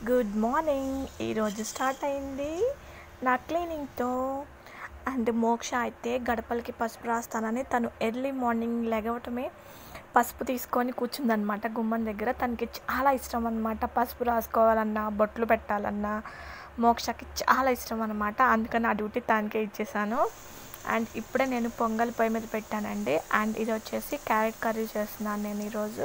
good morning ఈరోజు start అయింది నా క్లీనింగ్తో అండ్ మోక్ష అయితే గడపలకి పసుపు రాస్తానని తను ఎర్లీ మార్నింగ్ లెగవటమే పసుపు తీసుకొని కూర్చుందనమాట గుమ్మం దగ్గర తనకి చాలా ఇష్టం అనమాట పసుపు రాసుకోవాలన్నా బొట్లు పెట్టాలన్నా మోక్షకి చాలా ఇష్టం అనమాట అందుకని ఆ డ్యూటీ తనకే ఇచ్చేసాను అండ్ ఇప్పుడే నేను పొంగల్ పొయ్యి మీద పెట్టానండి అండ్ ఇది వచ్చేసి క్యారెట్ కర్రీ చేస్తున్నాను నేను ఈరోజు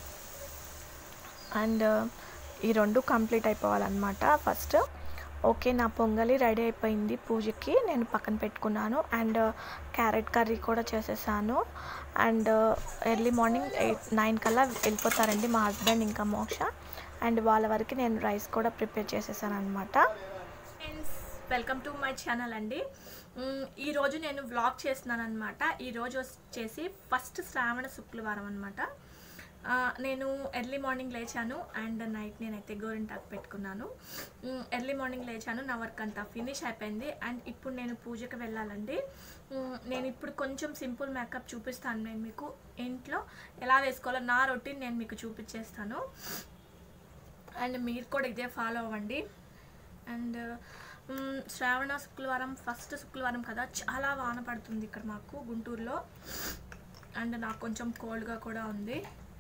అండ్ ఈ రెండు కంప్లీట్ అయిపోవాలన్నమాట ఫస్ట్ ఓకే నా పొంగలి రెడీ అయిపోయింది పూజకి నేను పక్కన పెట్టుకున్నాను అండ్ క్యారెట్ కర్రీ కూడా చేసేసాను and early morning eight nine కల్లా వెళ్ళిపోతారండి మా హస్బెండ్ ఇంకా మోక్ష అండ్ వాళ్ళ వరకు నేను రైస్ కూడా ప్రిపేర్ చేసేసాను అనమాట friends welcome to my channel అండి మ్, ఈరోజు నేను వ్లాగ్ చేస్తున్నాను అనమాట ఈరోజు వచ్చేసి ఫస్ట్ శ్రావణ శుక్రవారం అనమాట నేను ఎర్లీ మార్నింగ్ లేచాను అండ్ నైట్ నేనైతే గోరింటాకు పెట్టుకున్నాను మ్, ఎర్లీ మార్నింగ్ లేచాను నా వర్క్ అంతా ఫినిష్ అయిపోయింది అండ్ ఇప్పుడు నేను పూజకి వెళ్ళాలండి మ్, నేను ఇప్పుడు కొంచెం సింపుల్ మేకప్ చూపిస్తాను నేను మీకు ఇంట్లో ఎలా వేసుకోవాలో నా రొటీన్ నేను మీకు చూపించేస్తాను అండ్ మీరు కూడా ఇదే ఫాలో అవ్వండి అండ్ మ్, శ్రావణ శుక్రవారం ఫస్ట్ శుక్రవారం కదా చాలా వాన పడుతుంది ఇక్కడ మాకు గుంటూరులో అండ్ నాకు కొంచెం కోల్డ్గా కూడా ఉంది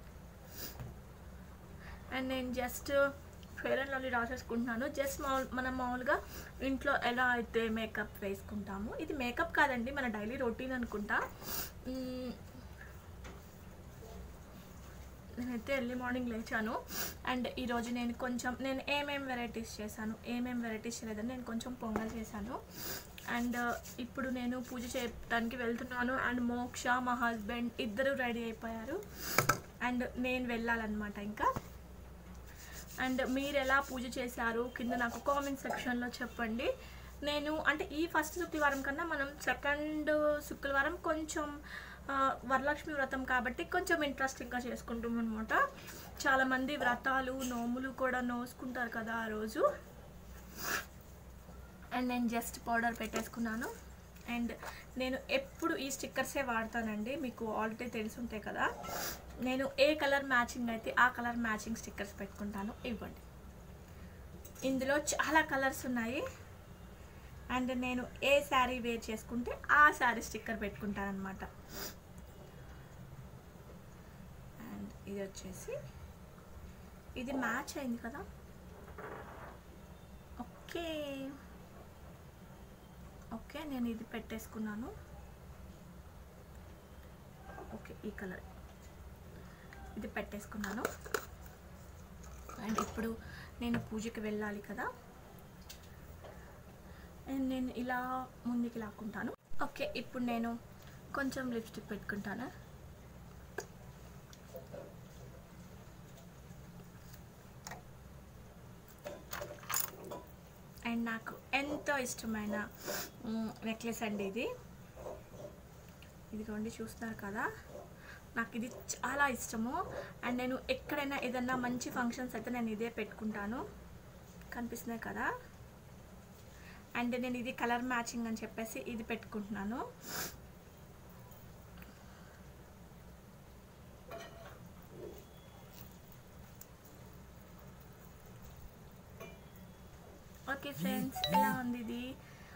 అండ్ నేను జస్ట్ ఫెయిర్ అండ్ లవ్లీ రాసేసుకుంటున్నాను జస్ట్ మామూలు మనం మామూలుగా ఇంట్లో ఎలా అయితే మేకప్ వేసుకుంటాము ఇది మేకప్ కాదండి మన డైలీ రొటీన్ అనుకుంటా మ్, నేనైతే ఎర్లీ మార్నింగ్ లేచాను అండ్ ఈరోజు నేను కొంచెం నేను ఏమేం వెరైటీస్ చేశాను ఏమేం వెరైటీస్ చేయలేదని నేను కొంచెం పొంగల్ చేశాను అండ్ ఇప్పుడు నేను పూజ చేయడానికి వెళ్తున్నాను అండ్ మోక్ష మా హస్బెండ్ ఇద్దరు రెడీ అయిపోయారు అండ్ నేను వెళ్ళాలన్నమాట ఇంకా అండ్ మీరు ఎలా పూజ చేశారు కింద నాకు కామెంట్ సెక్షన్లో చెప్పండి నేను అంటే ఈ ఫస్ట్ శుక్రవారం కన్నా మనం సెకండ్ శుక్రవారం కొంచెం ఆ, వరలక్ష్మి వ్రతం కాబట్టి కొంచెం ఇంట్రెస్టింగ్గా చేసుకుంటాం అనమాట చాలామంది వ్రతాలు నోములు కూడా నోసుకుంటారు కదా ఆ రోజు అండ్ నేను జస్ట్ పౌడర్ పెట్టేసుకున్నాను అండ్ నేను ఎప్పుడు ఈ స్టిక్కర్సే వాడతానండి మీకు ఆల్రెడీ తెలిసి ఉంటాయి కదా నేను ఏ కలర్ మ్యాచింగ్ అయితే ఆ కలర్ మ్యాచింగ్ స్టిక్కర్స్ పెట్టుకుంటాను ఇవ్వండి ఇందులో చాలా కలర్స్ ఉన్నాయి అండ్ నేను ఏ శారీ వేర్ చేసుకుంటే ఆ శారీ స్టిక్కర్ పెట్టుకుంటాను అనమాట అండ్ ఇది వచ్చేసి ఇది మ్యాచ్ అయింది కదా ఓకే ఓకే నేను ఇది పెట్టేసుకున్నాను ఓకే ఈ కలర్ ఇది పెట్టేసుకున్నాను అండ్ ఇప్పుడు నేను పూజకి వెళ్ళాలి కదా అండ్ నేను ఇలా ముందుకి లాక్కుంటాను ఓకే ఇప్పుడు నేను కొంచెం లిప్స్టిక్ పెట్టుకుంటాను అండ్ నాకు ఎంతో ఇష్టమైన నెక్లెస్ అండి ఇది ఇదిగోండి చూస్తున్నారు కదా నాకు ఇది చాలా ఇష్టము అండ్ నేను ఎక్కడైనా ఏదన్నా మంచి ఫంక్షన్స్ అయితే నేను ఇదే పెట్టుకుంటాను కనిపిస్తున్నాయి కదా అండ్ నేను ఇది కలర్ మ్యాచింగ్ అని చెప్పేసి ఇది పెట్టుకుంటున్నాను ఓకే ఫ్రెండ్స్ ఎలా ఉంది ఇది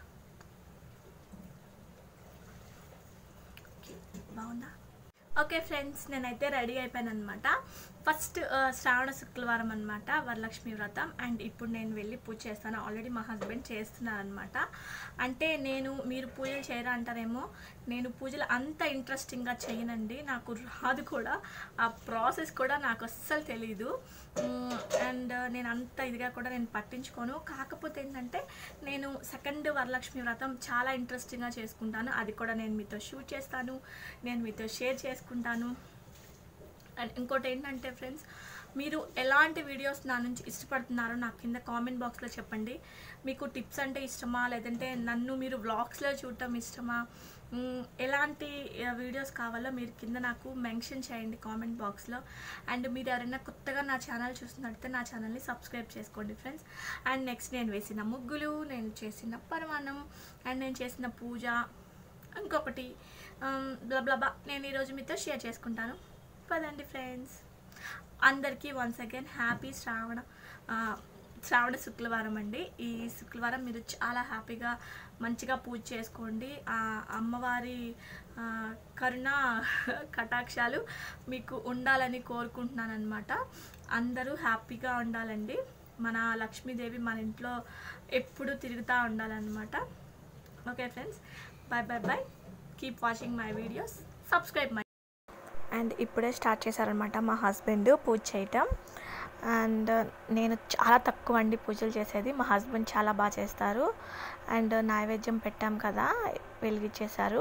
ఓకే, బాగుందా ఓకే ఫ్రెండ్స్ నేనైతే రెడీ అయిపోయాను అనమాట ఫస్ట్ శ్రావణ శుక్రవారం అనమాట వరలక్ష్మి వ్రతం అండ్ ఇప్పుడు నేను వెళ్ళి పూజ చేస్తాను ఆల్రెడీ మా హస్బెండ్ చేస్తున్నారు అనమాట అంటే నేను మీరు పూజలు చేయరా అంటారేమో నేను పూజలు అంత ఇంట్రెస్టింగ్గా చేయనండి నాకు రాదు కూడా ఆ ప్రాసెస్ కూడా నాకు అస్సలు తెలీదు అండ్ నేను అంత ఇదిగా కూడా నేను పట్టించుకోను కాకపోతే ఏంటంటే నేను సెకండ్ వరలక్ష్మి వ్రతం చాలా ఇంట్రెస్టింగ్గా చేసుకుంటాను అది కూడా నేను మీతో షూట్ చేస్తాను నేను మీతో షేర్ చేసుకుంటాను అండ్ ఇంకోటి ఏంటంటే ఫ్రెండ్స్ మీరు ఎలాంటి వీడియోస్ నా నుంచి ఇష్టపడుతున్నారో నాకు కింద కామెంట్ బాక్స్లో చెప్పండి మీకు టిప్స్ అంటే ఇష్టమా లేదంటే నన్ను మీరు వ్లాగ్స్లో చూడటం ఇష్టమా మ్, ఎలాంటి వీడియోస్ కావాలో మీరు కింద నాకు మెన్షన్ చేయండి కామెంట్ బాక్స్లో అండ్ మీరు ఎవరైనా కొత్తగా నా ఛానల్ చూస్తున్నట్టయితే నా ఛానల్ని సబ్స్క్రైబ్ చేసుకోండి ఫ్రెండ్స్ అండ్ నెక్స్ట్ నేను వేసిన ముగ్గులు నేను చేసిన పరమాణం అండ్ నేను చేసిన పూజ ఇంకొకటి బ్లబ్లబా నేను ఈరోజు మీతో షేర్ చేసుకుంటాను పదండి ఫ్రెండ్స్ అందరికీ వన్స్ అగైన్ హ్యాపీ శ్రావణ ఆ, శ్రావణ శుక్రవారం అండి ఈ శుక్రవారం మీరు చాలా హ్యాపీగా మంచిగా పూజ చేసుకోండి ఆ అమ్మవారి ఆ, కరుణ కటాక్షాలు మీకు ఉండాలని కోరుకుంటున్నాను అనమాట అందరూ హ్యాపీగా ఉండాలండి మన లక్ష్మీదేవి మన ఇంట్లో ఎప్పుడు తిరుగుతూ ఉండాలన్నమాట okay friends bye bye bye keep watching my videos subscribe my and ఇప్పుడే స్టార్ట్ చేశారనమాట మా హస్బెండ్ పూజ చేయటం అండ్ నేను చాలా తక్కువ అండి పూజలు చేసేది మా హస్బెండ్ చాలా బాగా చేస్తారు అండ్ నైవేద్యం పెట్టాం కదా వెలిగించేశారు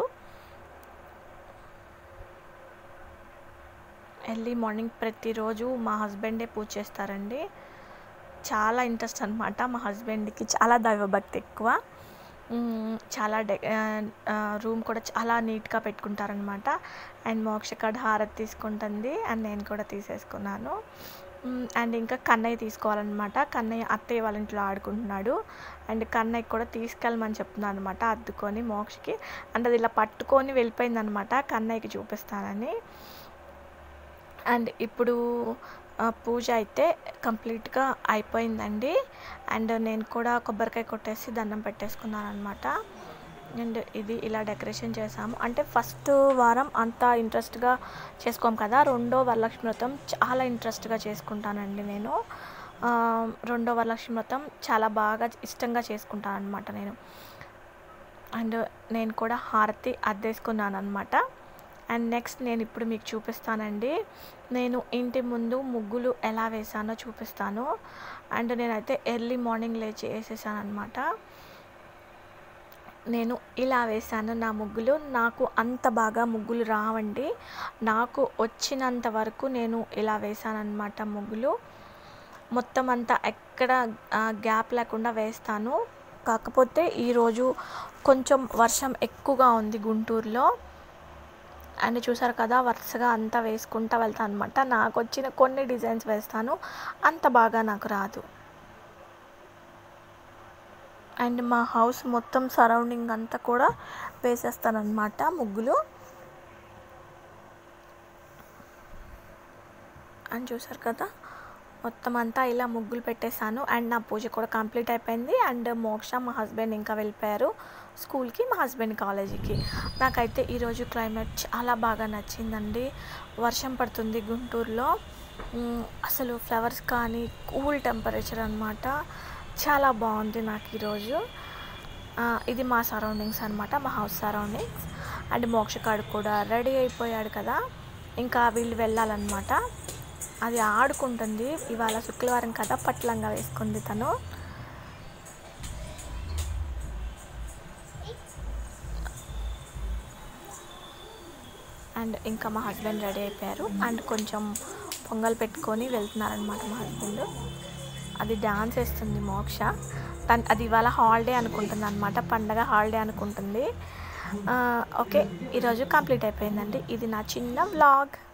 ఎర్లీ మార్నింగ్ ప్రతిరోజు మా హస్బెండే పూజ చేస్తారండి చాలా ఇంట్రెస్ట్ అనమాట మా హస్బెండ్కి చాలా దైవభక్తి ఎక్కువ మ్మ్, చాలా డె రూమ్ కూడా చాలా నీట్గా పెట్టుకుంటారనమాట అండ్ మోక్షకడ్ హారతి తీసుకుంటుంది అండ్ నేను కూడా తీసేసుకున్నాను మ్మ్, అండ్ ఇంకా కన్నయ్య తీసుకోవాలన్నమాట కన్నయ్య అత్తయ్య వాళ్ళ ఇంట్లో ఆడుకుంటున్నాడు అండ్ కన్నయ్య కూడా తీసుకెళ్ళమని చెప్తున్నాను అనమాట అద్దుకొని మోక్షకి అండ్ అది ఇలా పట్టుకొని వెళ్ళిపోయిందనమాట కన్నయ్యకి చూపిస్తానని అండ్ ఇప్పుడు ఆ, పూజ అయితే కంప్లీట్గా అయిపోయిందండి అండ్ నేను కూడా కొబ్బరికాయ కొట్టేసి దండం పెట్టేసుకున్నాను అనమాట అండ్ ఇది ఇలా డెకరేషన్ చేసాము అంటే ఫస్ట్ వారం అంత ఇంట్రెస్ట్గా చేసుకోం కదా రెండో వరలక్ష్మి వ్రతం చాలా ఇంట్రెస్ట్గా చేసుకుంటానండి నేను ఆ, రెండో వరలక్ష్మి వ్రతం చాలా బాగా ఇష్టంగా చేసుకుంటాను అనమాట నేను అండ్ నేను కూడా హారతి అద్దేసుకున్నాను అనమాట అండ్ నెక్స్ట్ నేను ఇప్పుడు మీకు చూపిస్తానండి నేను ఇంటి ముందు ముగ్గులు ఎలా వేసానో చూపిస్తాను అండ్ నేనైతే ఎర్లీ మార్నింగ్ లేచి వేసేసాను అనమాట నేను ఇలా వేసాను నా ముగ్గులు నాకు అంత బాగా ముగ్గులు రావండి నాకు వచ్చినంత వరకు నేను ఇలా వేసాను అనమాట ముగ్గులు మొత్తం అంతా ఎక్కడ ఆ, గ్యాప్ లేకుండా వేస్తాను కాకపోతే ఈరోజు కొంచెం వర్షం ఎక్కువగా ఉంది గుంటూరులో అండ్ చూసారు కదా వరుసగా అంతా వేసుకుంటా వెళ్తాను అనమాట నాకు వచ్చిన కొన్ని డిజైన్స్ వేస్తాను అంత బాగా నాకు రాదు అండ్ మా హౌస్ మొత్తం సరౌండింగ్ అంతా కూడా వేసేస్తాను అనమాట ముగ్గులు అని చూసారు కదా మొత్తం అంతా ఇలా ముగ్గులు పెట్టేశాను అండ్ నా పూజ కూడా కంప్లీట్ అయిపోయింది అండ్ మోక్ష మా హస్బెండ్ ఇంకా వెళ్ళిపోయారు స్కూల్కి మా హస్బెండ్ కాలేజీకి నాకైతే ఈరోజు క్లైమేట్ చాలా బాగా నచ్చిందండి వర్షం పడుతుంది గుంటూరులో మ్, అసలు ఫ్లవర్స్ కానీ కూల్ టెంపరేచర్ అనమాట చాలా బాగుంది నాకు ఈరోజు ఆ, ఇది మా సరౌండింగ్స్ అనమాట మా హౌస్ సరౌండింగ్స్ అండ్ మోక్షకాడు కూడా రెడీ అయిపోయాడు కదా ఇంకా వీళ్ళు వెళ్ళాలన్నమాట అది ఆడుకుంటుంది ఇవాళ శుక్రవారం కదా పట్లంగా వేసుకుంది తను అండ్ ఇంకా మా హస్బెండ్ రెడీ అయిపోయారు అండ్ కొంచెం పొంగల్ పెట్టుకొని వెళ్తున్నారనమాట మా హస్బెండ్ అది డాన్స్ వేస్తుంది మోక్ష తను అది ఇవాళ హాలిడే అనుకుంటుంది అనమాట పండగ హాలిడే అనుకుంటుంది ఆ, ఓకే ఈరోజు కంప్లీట్ అయిపోయిందండి ఇది నా చిన్న వ్లాగ్